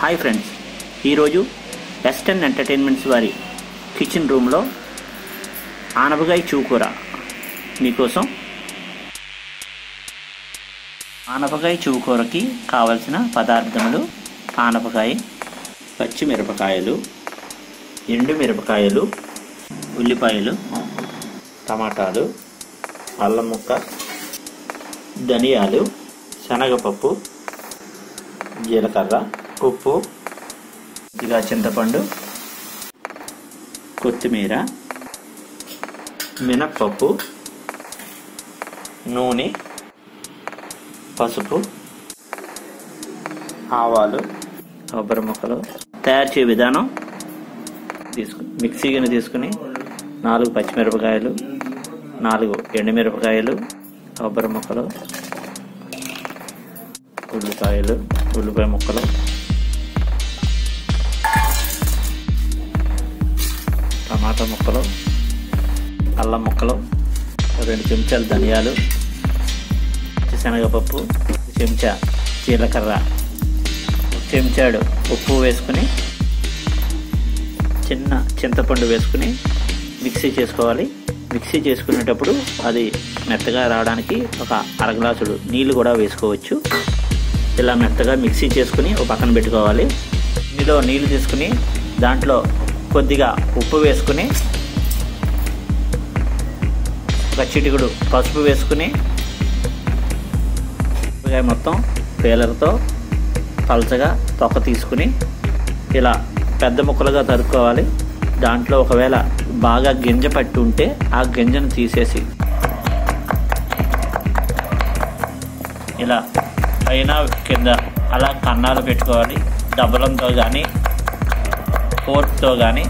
hi friends ఈరోజు western entertainments వారి kitchen రూమ్లో ఆనపకాయ చూకూర మీకోసం ఆనపకాయ చూకూరకి కావలసిన పదార్థములు ఆనపకాయ పచ్చిమిరపకాయలు ఎండు మిరపకాయలు ఉల్లిపాయలు టమాటాలు అల్లం ముక్క ధనియాలు శనగపప్పు జీలకర్ర ఉప్పు కొద్దిగా చింతపండు కొత్తిమీర మినప్పప్పు నూనె పసుపు ఆవాలు కొబ్బరి ముక్కలు తయారు చేయ విధానం తీసుకు మిక్సీ గిన్నె తీసుకుని నాలుగు పచ్చిమిరపకాయలు నాలుగు ఎండుమిరపకాయలు కొబ్బరి ముక్కలు ఉల్లిపాయలు ఉల్లిపాయ ముక్కలు టమాటా ముక్కలు అల్లం ముక్కలు రెండు చెంచాలు ధనియాలు శనగపప్పు చెంచా జీలకర్ర చెంచాడు ఉప్పు వేసుకుని చిన్న చింతపండు వేసుకుని మిక్సీ చేసుకోవాలి మిక్సీ చేసుకునేటప్పుడు అది మెత్తగా రావడానికి ఒక అర గ్లాసుడు నీళ్లు కూడా వేసుకోవచ్చు ఇలా మెత్తగా మిక్సీ చేసుకుని ఒక పక్కన పెట్టుకోవాలి ఇందులో నీళ్లు తీసుకుని దాంట్లో కొద్దిగా ఉప్పు వేసుకుని ఒక చిటికుడు పసుపు వేసుకుని ఉల్లిపాయ మొత్తం పేలర్తో పలచగా తొక్క తీసుకుని ఇలా పెద్ద ముక్కలుగా తరుక్కోవాలి దాంట్లో ఒకవేళ బాగా గింజ పట్టి ఉంటే ఆ గింజను తీసేసి ఇలా పైన కింద అలా కన్నాలు పెట్టుకోవాలి డబ్బలంతో కానీ ఫోర్క్తో కానీ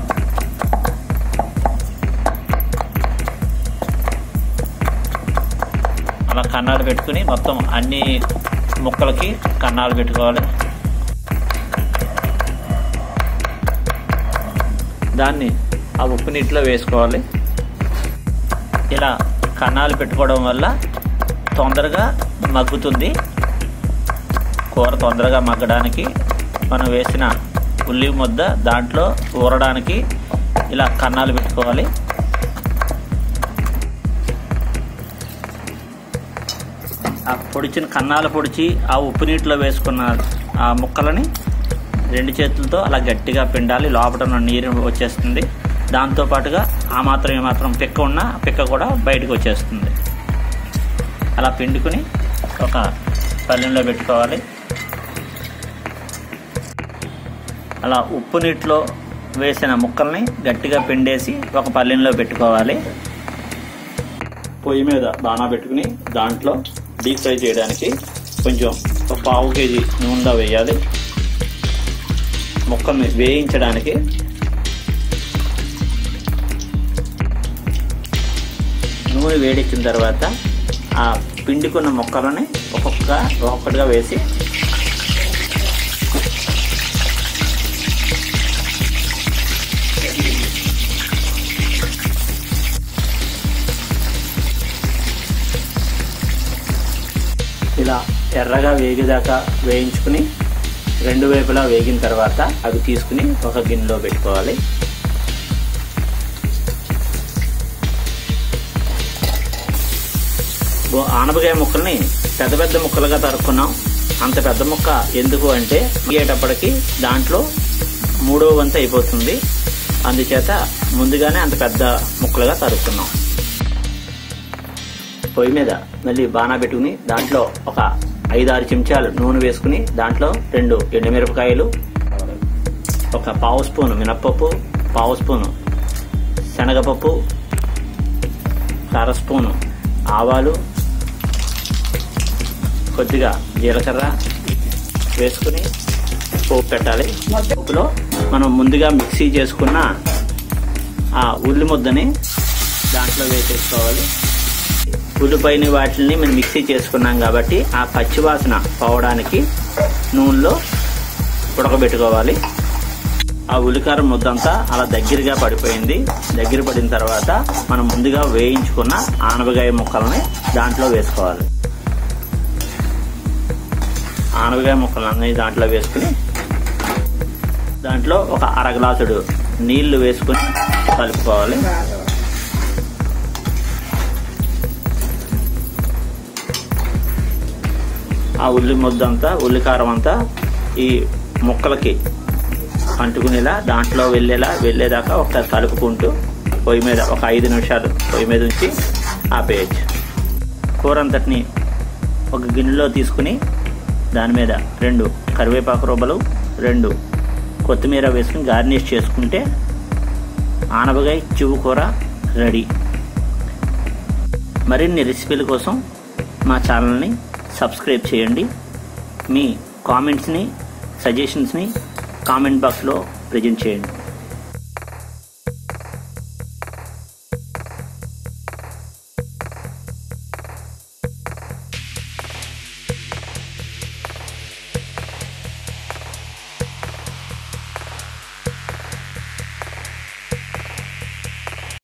అలా కన్నాలు పెట్టుకుని మొత్తం అన్ని ముక్కలకి కన్నాలు పెట్టుకోవాలి దాన్ని ఆ ఉప్పు నీటిలో వేసుకోవాలి ఇలా కన్నాలు పెట్టుకోవడం వల్ల తొందరగా మగ్గుతుంది కూర తొందరగా మగ్గడానికి మనం వేసిన ఉల్లి ముద్ద దాంట్లో ఊరడానికి ఇలా కన్నాలు పెట్టుకోవాలి ఆ పొడిచిన కన్నాలు పొడిచి ఆ ఉప్పు నీటిలో వేసుకున్న ఆ ముక్కలని రెండు చేతులతో అలా గట్టిగా పిండాలి లోపల ఉన్న నీరు వచ్చేస్తుంది దాంతో పాటుగా ఆ మాత్రం ఏమాత్రం పిక్క ఉన్న పిక్క కూడా బయటకు వచ్చేస్తుంది అలా పిండుకుని ఒక పల్లెంలో పెట్టుకోవాలి అలా ఉప్పు నీటిలో వేసిన ముక్కల్ని గట్టిగా పిండేసి ఒక పల్లెంలో పెట్టుకోవాలి పొయ్యి మీద బాణా పెట్టుకుని దాంట్లో డీప్ ఫ్రై చేయడానికి కొంచెం ఒక పావు కేజీ నూనెలో వేయాలి ముక్కల్ని వేయించడానికి నూనె వేడెక్కిన తర్వాత ఆ పిండుకున్న ముక్కలని ఒక్కొక్క ఒక్కొక్కటిగా వేసి ఇలా ఎర్రగా వేగేదాకా వేయించుకుని రెండు వైపులా వేగిన తర్వాత అవి తీసుకుని ఒక గిన్నెలో పెట్టుకోవాలి ఆనపకాయ ముక్కల్ని పెద్ద పెద్ద ముక్కలుగా తరుక్కున్నాం అంత పెద్ద ముక్క ఎందుకు అంటే గీయేటప్పటికి దాంట్లో మూడో వంతు అయిపోతుంది అందుచేత ముందుగానే అంత పెద్ద ముక్కలుగా తరుక్కున్నాం పొయ్యి మీద మళ్ళీ బాణా పెట్టుకుని దాంట్లో ఒక ఐదారు చెంచాలు నూనె వేసుకుని దాంట్లో రెండు ఎండుమిరపకాయలు ఒక పావు స్పూను మినప్పప్పు పావు స్పూను శనగపప్పు అర స్పూను ఆవాలు కొద్దిగా జీలకర్ర వేసుకుని పోపు పెట్టాలి పోపులో మనం ముందుగా మిక్సీ చేసుకున్న ఆ ఉల్లి ముద్దని దాంట్లో వేసేసుకోవాలి ఉల్లిపాయని వాటిని మనం మిక్సీ చేసుకున్నాం కాబట్టి ఆ పచ్చివాసన పోవడానికి నూనెలో ఉడకబెట్టుకోవాలి ఆ ఉల్లికారం ముద్దంతా అలా దగ్గరగా పడిపోయింది దగ్గర పడిన తర్వాత మనం ముందుగా వేయించుకున్న ఆనపకాయ ముక్కల్ని దాంట్లో వేసుకోవాలి ఆనపకాయ ముక్కలన్నీ దాంట్లో వేసుకుని దాంట్లో ఒక అర గ్లాసుడు నీళ్లు వేసుకుని కలుపుకోవాలి బాగా ఆ ఉల్లి ముద్ద అంతా ఉల్లికారం అంతా ఈ ముక్కలకి అంటుకునేలా దాంట్లో వెళ్ళేలా వెళ్ళేదాకా ఒకసారి కలుపుకుంటూ పొయ్యి మీద ఒక ఐదు నిమిషాలు పొయ్యి మీద ఉంచి ఆపేయచ్చు కూర అంతటిని ఒక గిన్నెలో తీసుకుని దాని మీద రెండు కరివేపాకు రొబ్బలు రెండు కొత్తిమీర వేసుకుని గార్నిష్ చేసుకుంటే ఆనపకాయ చివు కూర రెడీ మరిన్ని రెసిపీల కోసం మా ఛానల్ని సబ్స్క్రైబ్ చేయండి మీ కామెంట్స్ని సజెషన్స్ని కామెంట్ బాక్స్లో ప్రజెంట్ చేయండి